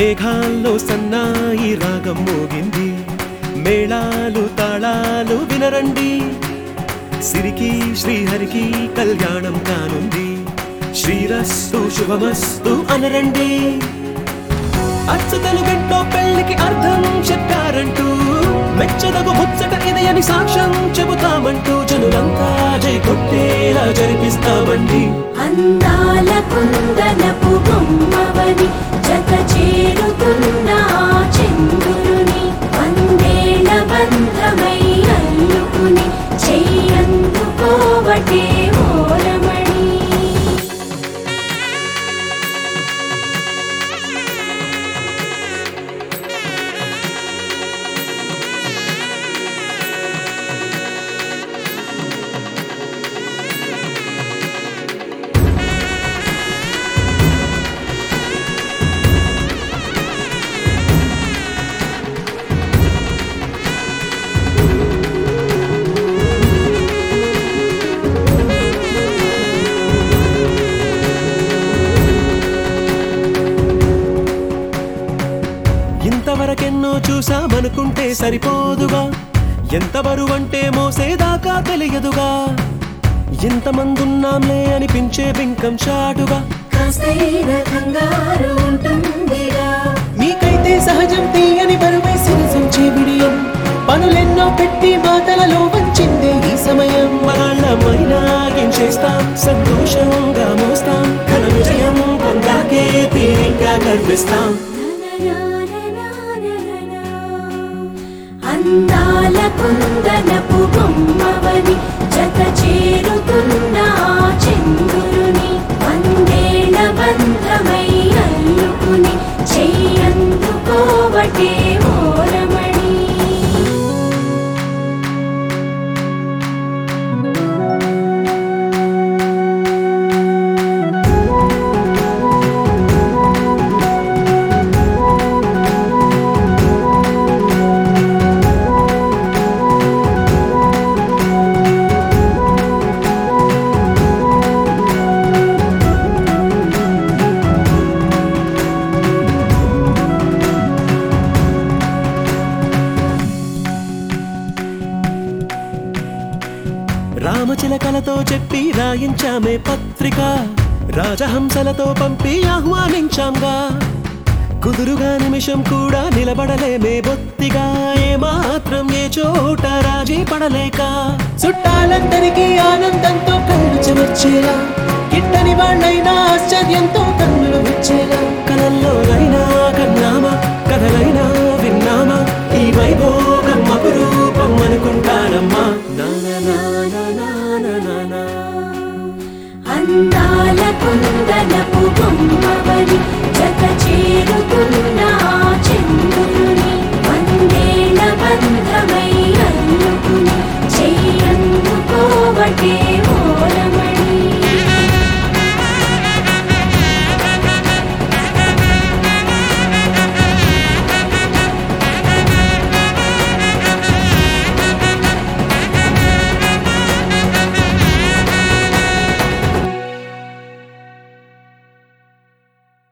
మేఘాల్లో సన్నాయి రాగం మోగింది మేళాలు తాళాలు వినరండి సిరికి శ్రీహరికి కళ్యాణం కానుంది శ్రీరస్తు శుభమస్తు అనరండి అచ్చతలు గంటో పెళ్లికి అర్థం చెప్పారంటూ మెచ్చదగు ముచ్చట ఇది అని సాక్ష్యం చెబుతామంటూ జనులంతా జై కొట్టేలా జరిపిస్తామండి అందాల కుందనపు బొమ్మవని జత చేరుతున్న ఆ చంద్రుని వందేల బంధమై అల్లుకుని చెయ్యందుకోవటే ఓరమణి ఇంతవరకెన్నో చూసామనుకుంటే సరిపోదుగా ఎంత బరువంటే మోసేదాకా తెలియదుగా ఇంతమందున్నాంలే అనిపించే బింకం చాటుగా కాస్తైన కంగారు ఉంటుందిగా మీకైతే సహజం తీయని బరువై సిరసించే విడియం పనులెన్నో పెట్టి మాటలలో వంచిందే ఈ సమయం మగాళ్ళమైనా ఏం చేస్తాం సంతోషంగా మోస్తాం ఘన విజయం పొందాకే తీరిగ్గా కనిపిస్తాం అందాల కుందనపు బొమ్మవని జత చేరుతున్న ఆ చంద్రుని వందేల బంధమై అల్లుకుని చెయ్యందుకోవటే ఓరమణి రామచిలకలతో చెప్పి రాయించామే పత్రిక రాజహంసలతో పంపి ఆహ్వానించాంగా కుదురుగా నిమిషం కూడా నిలబడలేమే బొత్తిగా ఏ మాత్రం ఏ చోట రాజీ పడలేక చుట్టాలందరికీ ఆనందంతో కళ్ళు చెమర్చేలా గిట్టని వాళ్ళైనా ఆశ్చర్యంతో కన్నులు వచ్చేలా